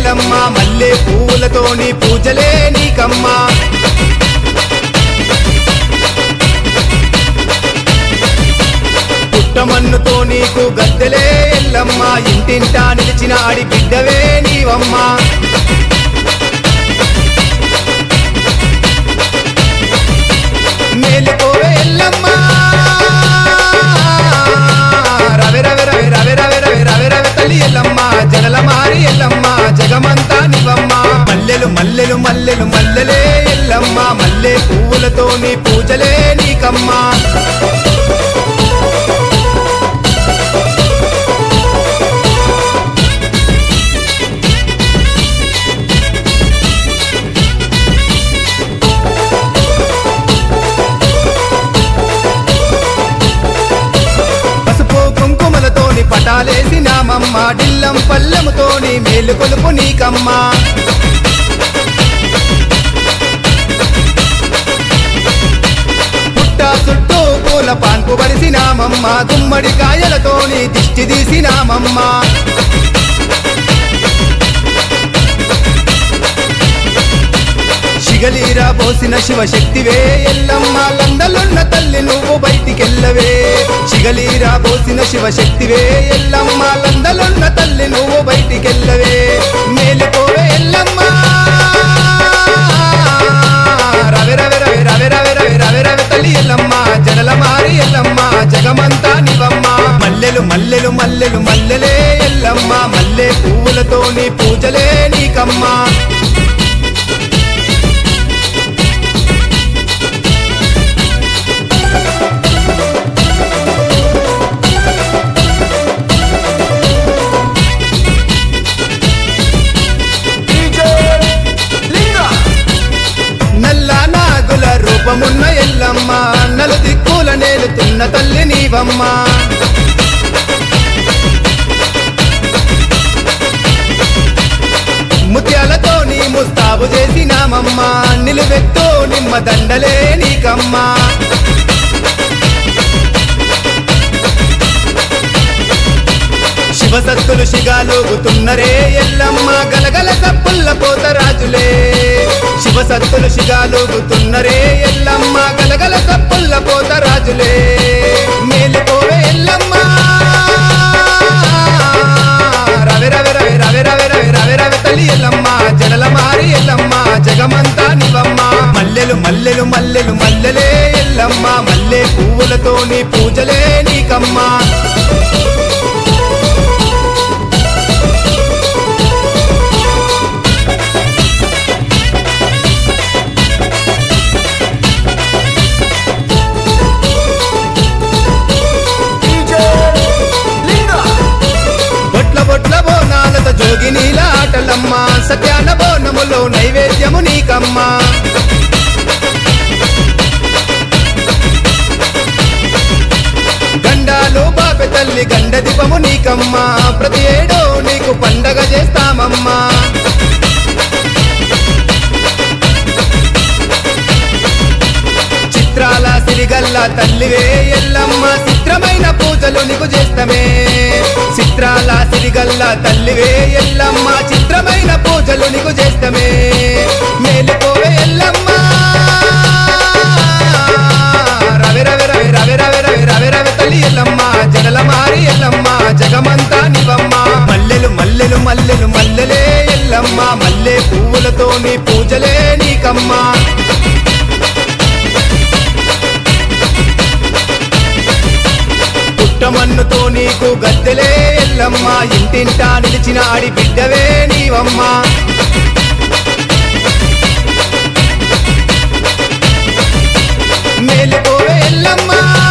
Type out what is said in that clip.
ఎల్లమ్మ మల్లె పువ్వులతోని పూజలే నీకమ్మా పుట్టమన్నుతో నీకు గద్దెలే ఎల్లమ్మ ఇంటింటా నిలిచిన ఆడి బిడ్డవే నీవమ్మా మేలుకోవే ఎల్లమ్మ రవి రవి రవి రవి రవి రవి రవి రవి తల్లి ఎల్లమ్మ జగల మారి ఎల్లమ్మ జగమంతా నివమ్మ మల్లెలు మల్లెలు మల్లెలు మల్లెలే ఎల్లమ్మ మల్లె పువ్వులతో నీ పూజలే నీకమ్మా పసుపు కుంకుమలతోని పటాలేసి నామమ్మ డిల్లం పల్లెముతోని మేలు కొలుపు నీకమ్మా పుట్ట చుట్టూ పూల పాన్పు పరిసినామమ్మ గుమ్మడి కాయలతోని దిష్టి తీసినామమ్మ శిగలీరా పోసిన శివశక్తివే ఎల్లమ్మ లందలున్న తల్లి నువ్వు బయటికెళ్ళవే శిగలీరా పోసిన శివశక్తివే ఎల్లమ్మ లందలున్న తల్లి నువ్వు బయటికెళ్ళవే మేలుకోవే ఎల్లమ్మ రవి రవి రవి రవి రవి రవి రవి రవి తల్లి ఎల్లమ్మ జనల మారి ఎల్లమ్మ జగమంతా నివమ్మ మల్లెలు మల్లెలు మల్లెలు మల్లెలే ఎల్లమ్మ మల్లె పువ్వులతోని పూజలే నీకమ్మా డీజే లింగా నల్ల నాగుల రూపమున్న ఎల్లమ్మ నలు దిక్కుల నేలుతున్న తల్లి నీవమ్మ ముత్యాలతో నీ ముస్తాబు చేసినామమ్మ నిలువెత్తు నిమ్మ దండలే నీకమ్మా శివసత్తులు శిగాలోగుతున్నరే ఎల్లమ్మ గలగల సప్పుల్ల పోత రాజులే శివసత్తులు శిగాలోగుతున్నరే ఎల్లమ్మ గలగల సప్పుల్ల పోత రాజులే మేలుకోవే ఎల్లమ్మ రవి రవి రవి రవి రవి రవి రవి రవి తల్లి ఎల్లమ్మ జడల మారి ఎల్లమ్మ జగమంతా నివమ్మ మల్లెలు మల్లెలు మల్లెలు మల్లెలే ఎల్లమ్మ మల్లె పువ్వులతోని పూజలే నీకమ్మా డీజే లింగా బొట్ల బొట్ల బోనాలత జోగి నీల ఆటలమ్మ సత్యాన బోనములో నైవేద్యము నీకమ్మా గండాలు బాపె తల్లి గండ దీపము నీకమ్మా ప్రతి ఏడో నీకు పండగ చేస్తామమ్మా చిత్రాల సిరిగల్ల తల్లివే ఎల్లమ్మ చిత్రమైన పూజలు నీకు చేస్తమే చిత్రాల సిరిగల్ల తల్లివే ఎల్లమ్మ చిత్రమైన పూజలు నీకు చేస్తమే మేలుకోవే ఎల్లమ్మ రవి రవి రవి రవి రవి రవి రవి రవి తల్లి ఎల్లమ్మ జగల మారి ఎల్లమ్మ జగమంతా నివమ్మ మల్లెలు మల్లెలు మల్లెలు మల్లెలే ఎల్లమ్మ మల్లె పువ్వులతోని పూజలే నీకమ్మా పుట్టమన్నుతో నీకు గద్దెలే ఎల్లమ్మ ఇంటింటా నిలిచిన ఆడి బిడ్డవే నీవమ్మా మేలుకోవే ఎల్లమ్మ